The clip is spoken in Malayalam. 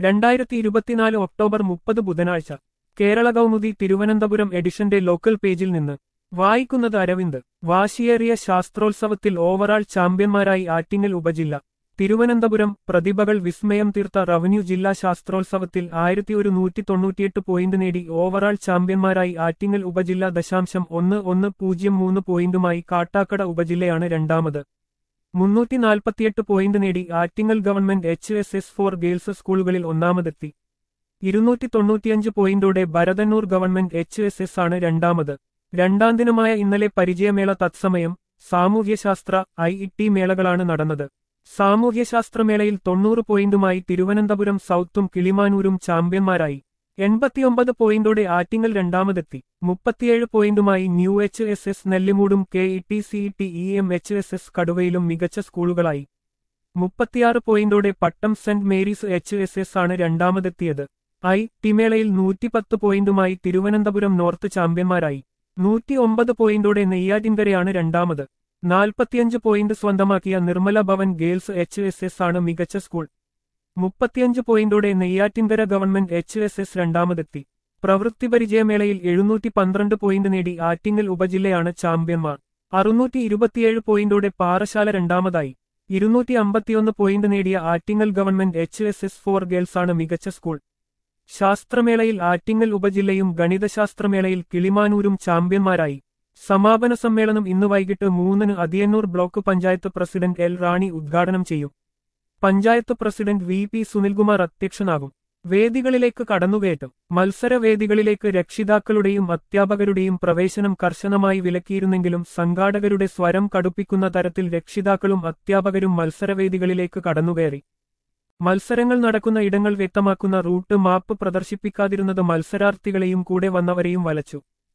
രണ്ടായിരത്തി ഇരുപത്തിനാല് ഒക്ടോബർ മുപ്പത് ബുധനാഴ്ച കേരള കൗമുദി തിരുവനന്തപുരം എഡിഷന്റെ ലോക്കൽ പേജിൽ നിന്ന് വായിക്കുന്നത് അരവിന്ദ് വാശിയേറിയ ശാസ്ത്രോത്സവത്തിൽ ഓവറാൾ ചാമ്പ്യന്മാരായി ആറ്റിങ്ങൽ ഉപജില്ല തിരുവനന്തപുരം പ്രതിഭകൾ വിസ്മയം തീർത്ത റവന്യൂ ജില്ലാ ശാസ്ത്രോത്സവത്തിൽ ആയിരത്തി ഒരു നൂറ്റി തൊണ്ണൂറ്റിയെട്ട് പോയിന്റ് നേടി ഓവറാൾ ചാമ്പ്യന്മാരായി ആറ്റിങ്ങൽ ഉപജില്ല ദശാംശം ഒന്ന് ഒന്ന് പൂജ്യം മൂന്ന് പോയിന്റുമായി കാട്ടാക്കട ഉപജില്ലയാണ് രണ്ടാമത് മുന്നൂറ്റി നാൽപ്പത്തിയെട്ട് പോയിന്റ് നേടി Attingal government H S S for girls സ്കൂളുകളിൽ ഒന്നാമതെത്തി ഇരുന്നൂറ്റി തൊണ്ണൂറ്റിയഞ്ച് പോയിന്റോടെ Bharathannoor government H S S ആണ് രണ്ടാമത് രണ്ടാം ദിനമായ ഇന്നലെ പരിചയമേള തത്സമയം സാമൂഹ്യശാസ്ത്ര ഐ ഇ ടി മേളകളാണ് നടന്നത് സാമൂഹ്യശാസ്ത്രമേളയിൽ തൊണ്ണൂറ് പോയിന്റുമായി തിരുവനന്തപുരം സൗത്തും കിളിമാനൂരും ചാമ്പ്യന്മാരായി എൺപത്തിയൊമ്പത് പോയിന്റോടെ ആറ്റിങ്ങൽ രണ്ടാമതെത്തി മുപ്പത്തിയേഴ് പോയിന്റുമായി ന്യൂ എച്ച് എസ് എസ് നെല്ലിമൂടും K E T C T E M H S S കടുവയിലും മികച്ച സ്കൂളുകളായി മുപ്പത്തിയാറ് പോയിന്റോടെ Pattom Saint Mary's H S S ആണ് രണ്ടാമതെത്തിയത് ഐ ടിമേളയിൽ നൂറ്റിപ്പത്ത് പോയിന്റുമായി തിരുവനന്തപുരം നോർത്ത് ചാമ്പ്യന്മാരായി നൂറ്റി ഒമ്പത് പോയിന്റോടെ നെയ്യാറ്റിൻകരയാണ് രണ്ടാമത് നാൽപ്പത്തിയഞ്ച് പോയിന്റ് സ്വന്തമാക്കിയ Nirmala Bhavan girls H S S ആണ് മികച്ച സ്കൂൾ മുപ്പത്തിയഞ്ച് പോയിന്റോടെ Neyyattinkara government H S S രണ്ടാമതെത്തി പ്രവൃത്തി പരിചയമേളയിൽ എഴുന്നൂറ്റി പന്ത്രണ്ട് പോയിന്റ് നേടി ആറ്റിങ്ങൽ ഉപജില്ലയാണ് ചാമ്പ്യന്മാർ അറുന്നൂറ്റി ഇരുപത്തിയേഴ് പോയിന്റോടെ പാറശാല രണ്ടാമതായി ഇരുന്നൂറ്റി അമ്പത്തിയൊന്ന് പോയിന്റ് നേടിയ Attingal government H S S four ഗേൾസാണ് മികച്ച സ്കൂൾ ശാസ്ത്രമേളയിൽ ആറ്റിങ്ങൽ ഉപജില്ലയും ഗണിതശാസ്ത്രമേളയിൽ കിളിമാനൂരും ചാമ്പ്യന്മാരായി സമാപന സമ്മേളനം ഇന്ന് വൈകിട്ട് മൂന്നിന് Athiyannur block panchayat president L Rani ഉദ്ഘാടനം ചെയ്യും panchayat president V P Sunilkumar അധ്യക്ഷനാകും വേദികളിലേക്ക് കടന്നുകയറ്റം മത്സരവേദികളിലേക്ക് രക്ഷിതാക്കളുടെയും അധ്യാപകരുടെയും പ്രവേശനം കർശനമായി വിലക്കിയിരുന്നെങ്കിലും സംഘാടകരുടെ സ്വരം കടുപ്പിക്കുന്ന തരത്തിൽ രക്ഷിതാക്കളും അധ്യാപകരും മത്സരവേദികളിലേക്ക് കടന്നുകയറി മത്സരങ്ങൾ നടക്കുന്ന ഇടങ്ങൾ വ്യക്തമാക്കുന്ന റൂട്ട് മാപ്പ് പ്രദർശിപ്പിക്കാതിരുന്നത് മത്സരാർത്ഥികളെയും കൂടെ വന്നവരെയും വലച്ചു